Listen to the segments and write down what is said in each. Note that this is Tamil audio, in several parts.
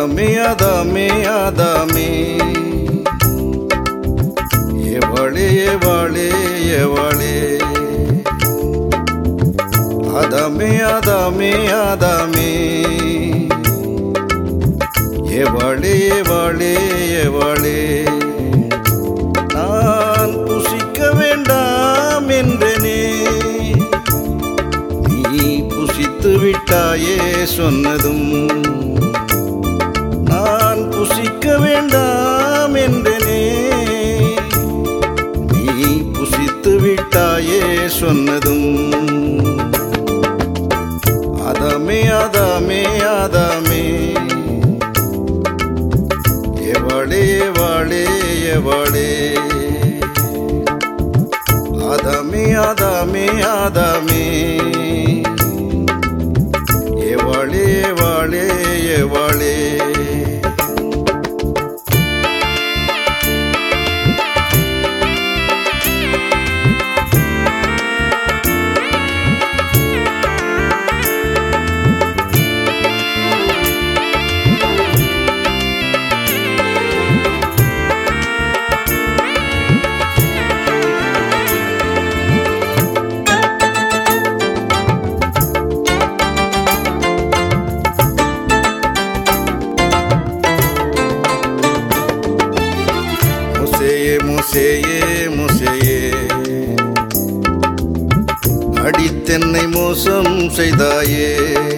ஆதாமே ஆதாமே ஆதாமே எவளே எவளே எவளே ஆதாமே ஆதாமே ஆதாமே எவளே எவளே எவளே நான் புசிக்க வேண்டாம் என்றனே நீ புசித்து விட்டாயே சொன்னதும் நான் புசிக்க வேண்டாம் என்றனே நீ புசித்து விட்டாயே சொன்னதும் ஆதாமே ஆதாமே ஆதாமே எவளே எவளே எவளே ஆதாமே ஆதாமே ஆதாமே எவளே எவளே எவளே முசேயே முசேயே முசேயே அடித்தென்னை மோசம் செய்தாயே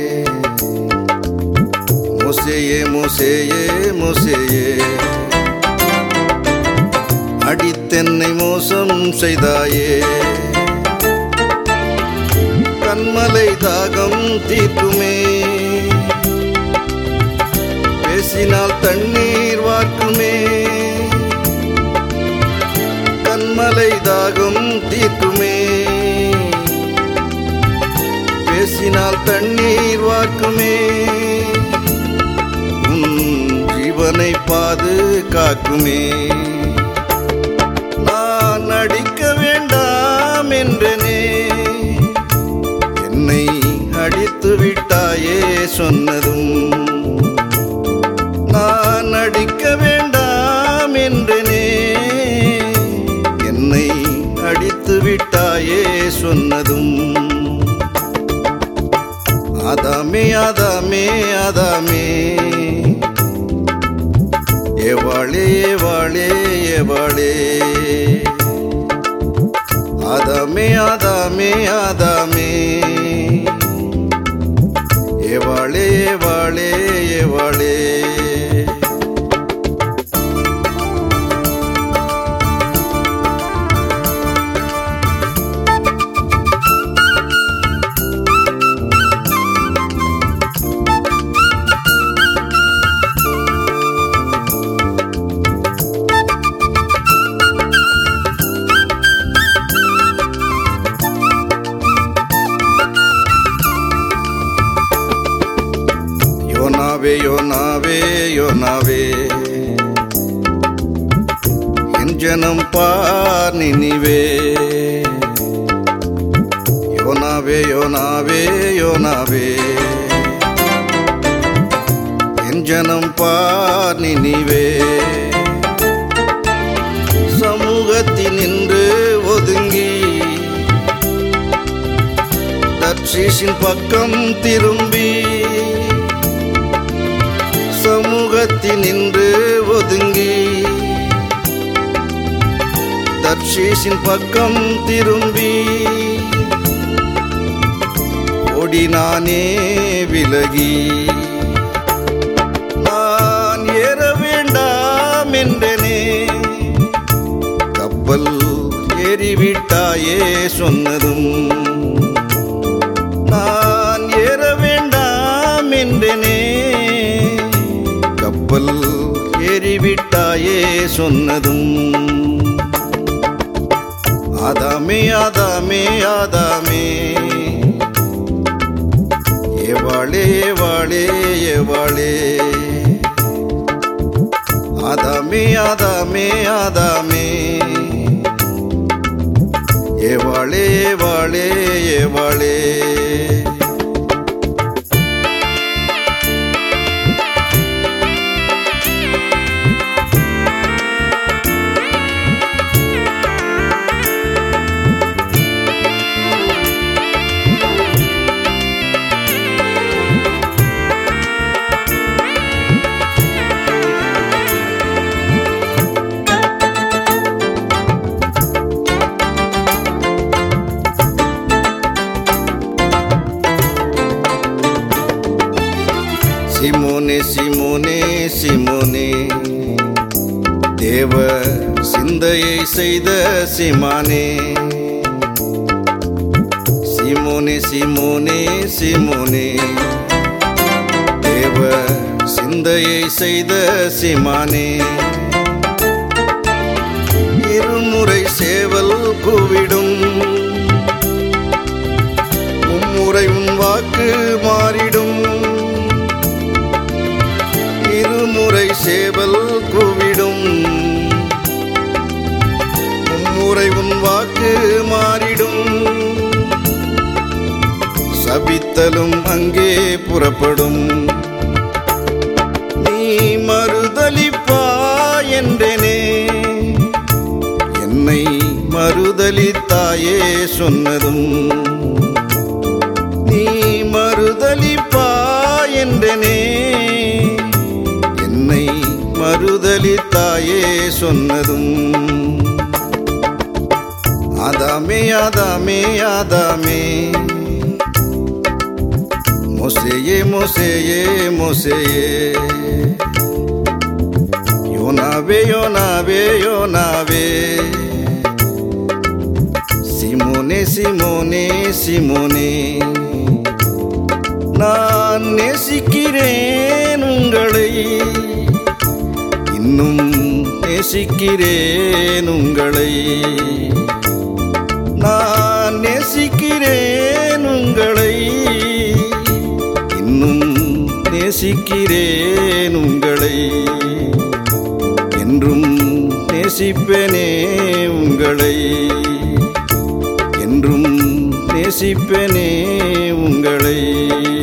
முசேயே முசேயே முசேயே அடித்தென்னை மோசம் செய்தாயே கண்மலை தாகம் தீர்க்குமே பேசினால் தண்ணீர் வார்க்குமே கண்மலை தாகம் தீர்க்குமே பேசினால் தண்ணீர் வார்க்குமே உன் ஜீவனை பாதுகாக்குமே நான் அடிக்க வேண்டாம் என்றனே என்னை அடித்து விட்டாயே சொன்னதும் நான் அடிக்க வேண்டாம் என்றனே என்னை அடித்து விட்டாயே சொன்னதும் ஆதாமே ஆதாமே ஆதாமே எவாளே எவாளே எவாளே ஆதாமே ஆதாமே ஆதாமே எவாளே எவாளே எவாளே யோனாவே யோனாவே யோனாவே என் ஜனம் பார் நினிவே யோனாவே யோனாவே யோனாவே என் ஜனம் பார் நினிவே சமூகத்தில் நின்று ஒதுங்கி தர்ஷீஷின் பக்கம் திரும்பி சமூகத்தில் நின்று ஒதுங்கி தர்ஷீஷின் பக்கம் திரும்பி ஓடினானே விலகி நான் ஏற வேண்டாம் என்றனே கப்பல் ஏறிவிட்டாயே சொன்னதும் நான் ஏற வேண்டாம் என்றனே கப்பல் ஏறிவிட்டாயே சொன்னதும் ஆதாமே ஆதாமே ஆதாமே எவாளே எவாளே எவாளே ஆதாமே ஆதாமே ஆதாமே எவாளே எவாளே எவாளே சிமோனே சிமோனே சிமோனே தேவ சிந்தையை செய்த சிமானே சிமோனே சிமோனே சிமோனே தேவ சிந்தையை செய்த சிமானே இருமுறை சேவல் கூவிடும் மும்முறை உன் வாக்கு மாறிடும் இருமுறை சேவல் கூவிடும் மும்முறை உன் வாக்கு மாறிடும் சபித்தலும் அங்கே புறப்படும் நீ மறுதலிப்பா என்றேனே என்னை மறுதலித்தாயே சொன்னதும் நீ மறுதலிப்பா என்றனே என்னை மறுதலித்தாயே சொன்னதும் ஆதாமே ஆதாமே ஆதாமே மோசேயே மோசேயே மோசேயே யோனாவே யோனாவே யோனாவே சிமோனே சிமோனே சிமோனே நான் நேசிக்கிறேன் உங்களை இன்னும் நேசிக்கிறேன் உங்களை நான் நேசிக்கிறேன் உங்களை இன்னும் நேசிக்கிறேன் உங்களை என்றும் நேசிப்பேனே உங்களை என்றும் நேசிப்பேனே உங்களை